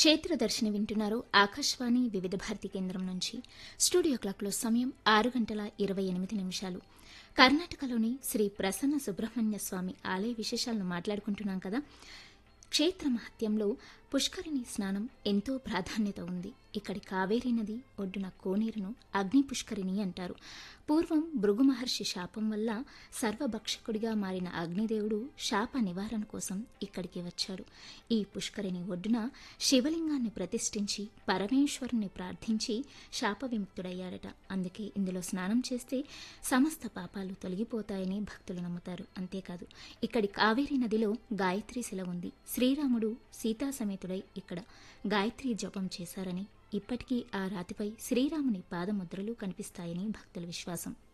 క్షేత్ర దర్శని వింటున్నారు ఆకాశవాణి వివిధ భారతి కేంద్రం నుంచి స్టూడియో క్లాక్లో సమయం ఆరు గంటల ఇరవై ఎనిమిది నిమిషాలు కర్ణాటకలోని శ్రీ ప్రసన్న సుబ్రహ్మణ్య స్వామి ఆలయ విశేషాలను మాట్లాడుకుంటున్నాం కదా క్షేత్ర మహత్యంలో పుష్కరిణి స్నానం ఎంతో ప్రాధాన్యత ఉంది ఇక్కడి కావేరీ నది ఒడ్డున కోనేరును అగ్ని పుష్కరిణి అంటారు పూర్వం భృగు మహర్షి శాపం వల్ల సర్వభక్షకుడిగా మారిన అగ్నిదేవుడు శాప నివారణ కోసం ఇక్కడికి వచ్చారు ఈ పుష్కరిణి ఒడ్డున శివలింగాన్ని ప్రతిష్ఠించి పరమేశ్వరుని ప్రార్థించి శాప విముక్తుడయ్యాడట అందుకే ఇందులో స్నానం చేస్తే సమస్త పాపాలు తొలగిపోతాయని భక్తులు నమ్ముతారు అంతేకాదు ఇక్కడి కావేరీ నదిలో గాయత్రి శిల ఉంది శ్రీరాముడు సీతా సమేతుడై ఇక్కడ గాయత్రి జపం చేశారని ఇప్పటికీ ఆ రాతిపై శ్రీరాముని పాదముద్రలు కనిపిస్తాయని భక్తుల విశ్వాసం